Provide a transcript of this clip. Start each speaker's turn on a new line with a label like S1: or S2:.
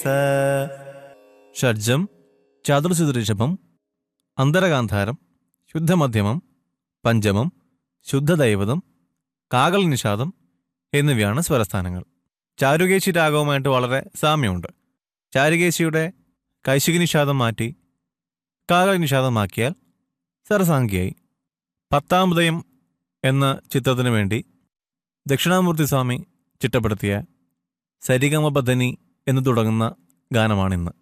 S1: സ ഷഡ്ജം ചതുർശുദൃഷഭം അന്തരകാന്ധാരം ശുദ്ധമധ്യമം പഞ്ചമം ശുദ്ധദൈവതം കാകൽ നിഷാദം എന്നിവയാണ് സ്വരസ്ഥാനങ്ങൾ ചാരുകേശി രാഗവുമായിട്ട് വളരെ സാമ്യമുണ്ട് ചാരുകേശിയുടെ കൈശിക നിഷാദം മാറ്റി കാകൽ നിഷാദമാക്കിയാൽ സരസാംഖ്യയായി പത്താമതയം എന്ന ചിത്രത്തിനു വേണ്ടി ദക്ഷിണാമൂർത്തി സ്വാമി ചിട്ടപ്പെടുത്തിയ സരിഗമ ബദനി എന്ന് തുടങ്ങുന്ന ഗാനമാണിന്ന്